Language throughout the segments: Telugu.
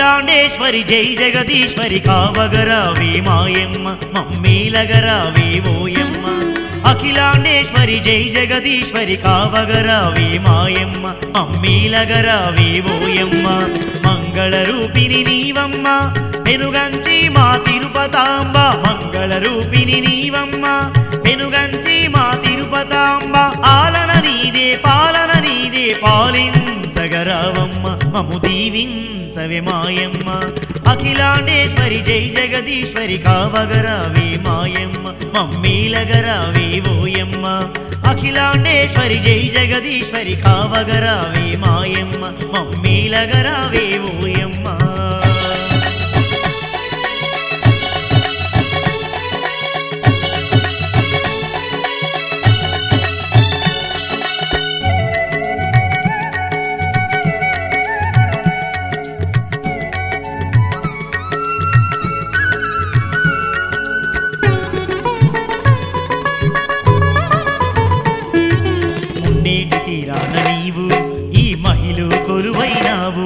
అఖిలాండేశ్వరి జై జగదీశ్వరి కావగరావే మాయమ్మ మమ్మీలగరావే ఓయమ్మ అఖిలాండేశ్వరి జై జగదీశ్వరి కావగరావే మాయమ్మ మమ్మీలగరావే ఓయమ్మ మంగళ రూపిణి నీవమ్మ పెనుగంచి మా తిరుపతాంబ మంగళ రూపిణి నీవమ్మ పెనుగంచి మా తిరుపతాంబ ఆలన నీదే పాలన నీదే పాలించగరావమ్మ మము దీవించవే మాయమ్మ అఖిలాండేశ్వరి జై జగదీశ్వరి కావగరావే మాయమ్మ మమ్మీలగరావే ఓయమ్మ అఖిలాండేశ్వరి జై జగదీశ్వరి కావగరావే మాయమ్మ మమ్మీలగరావే ఓయమ్మ మున్నేటి తీరాన నీవు ఈ మహిళ కొలువైనావు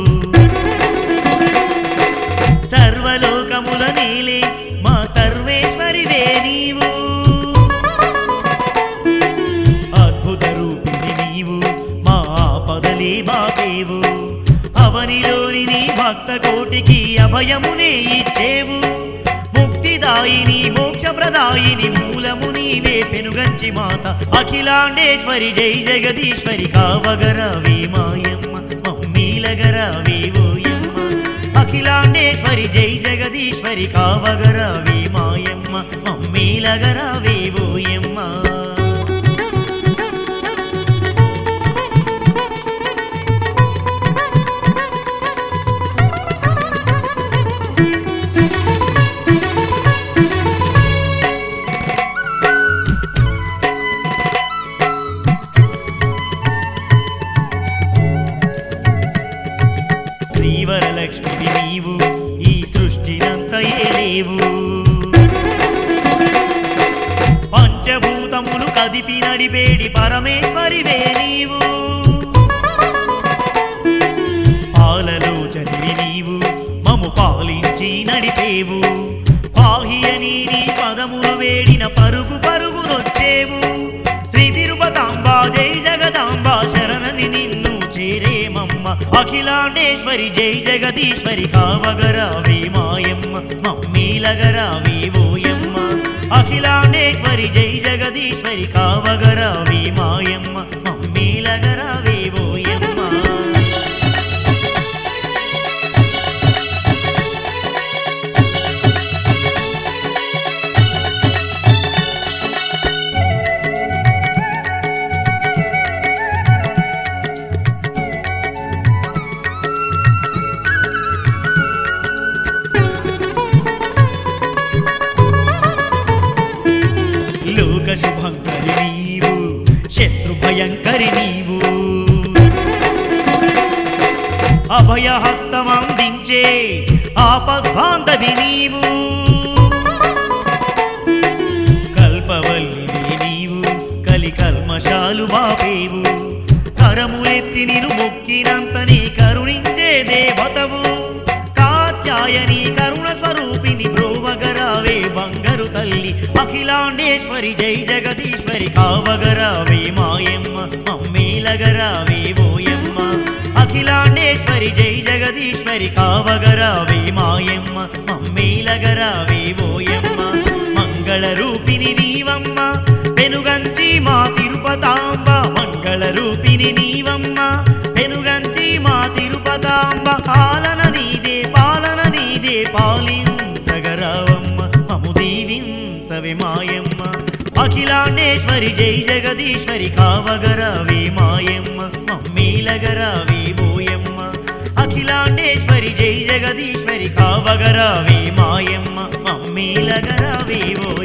సర్వలోకముల నేలే మా సర్వేశ్వరివే నీవు అద్భుత రూపిణి నీవు మా ఆపదలే బాపేవు అవనిలోని నీ భక్త కోటికి అభయమునే ఇచ్చేవు ముక్తిదాయిని మోక్షప్రదాయిని మూలము నీవే పెనుగంచి మాత అఖిలాండేశ్వరి జై జగదీశ్వరి కావగరావే మాయమ్మ మమ్మీలగరావే ఓయమ్మ అఖిలాండేశ్వరి జై జగదీశ్వరి కావగరావే మాయమ్మ మమ్మీలగరావే ఓయమ్మ శ్రీవరలక్ష్మి నీవు ఈ సృష్టినంత ఏలేవు పంచభూతములు కదిపి నడిపేడి పరమేశ్వరివే నీవు పాలలోచనివి నీవు మము పాలించి నడిపేవు పాహియని నీ పదములు వేడిన పరుగు పరుగునొచ్చేవు శ్రీ తిరుపతాంబ జై జగదాంబ శరణని నిన్ను చేరేమమ్మ అఖిలాండేశ్వరి జై జగదీశ్వరి కావగరావే మాయమ్మ మమ్మీలగరావే ఓయమ్మ అఖిలాండేశ్వరి జై జగదీశ్వరి కావగరావే మాయమ్మ మమ్మీలగరావే ఓయమ్మ లోక శుభంకరి నీవు శత్రు భయంకరి నీవు అభయహస్తమందించే ఆపద్బాంధవి నీవు కల్పవల్లివి నీవు కలి కల్మషాలు బాపేవు కరములెత్తి నిను మొక్కినంత నీ కరుణించే దేవతవు కాత్యాయని కరుణ స్వరూపిణి బ్రోవగరావే బంగారు తల్లి అఖిలాండేశ్వరి జై జగదీశ్వరి కావగరావే మాయమ్మ మమ్మీలగరావే ఓయమ్మ అఖిలాండేశ్వరి జై జగదీశ్వరి కావగరావే మాయమ్మ మమ్మీలగరావే ఓయమ్మ మంగళ రూపిణి నీవమ్మ పెనుగంచి మా తిరుపతాంబ మంగళ రూపిణి నీవమ్మ పెనుగంచి మా తిరుపతాంబ పాలన నీదే పాలన నీదే పాలించగరావమ్మ మము దీవించవే మాయమ్మ అఖిలాండేశ్వరి జై జగదీశ్వరి కావగరావే మాయమ్మ మమ్మీలగరావే ఓయమ్మ అఖిలాండేశ్వరి జై జగదీశ్వరి కావగరావే మాయమ్మ మమ్మీలగరావే ఓ